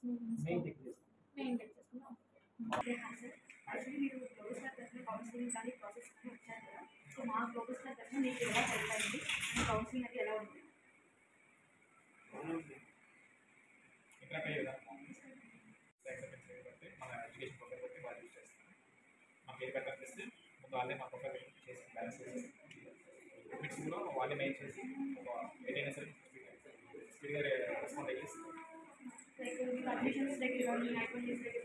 main check చేస్తాం main check చేసుకున్నాం okay sir actually మీరు గ్లోబల్ స్టార్ తరఫున కౌన్సిలింగ్ కానీ ప్రాసెస్ కానీ వచ్చారు కదా సో మా గ్లోబల్ స్టార్ తరఫున మీకు ఎలా హెల్ప్ అయింది మీ కౌన్సిలింగ్ అది ఎలా ఉంది ఇక్కడ పే విధానం యాక్సెప్టెన్స్ బట్టి మన ఎడ్యుకేషన్ ప్రొఫైల్ బట్టి వాళ్ళు యూజ్ చేస్తాం మాకు ఏ కట్ అనిపిస్తే ముందు వాళ్ళే మా ప్రొఫైల్ చేసి బ్యాలెన్స్ చేసి బిట్స్ కూడా వాళ్ళే మెయిల్ చేసి ఒక ఏదైనా సరే స్పీడ్గా రెస్పాండ్ అయ్యేసి లైక్ మీకు అడ్మిషన్స్ దగ్గర కానీ అడ్మిషన్స్ దగ్గర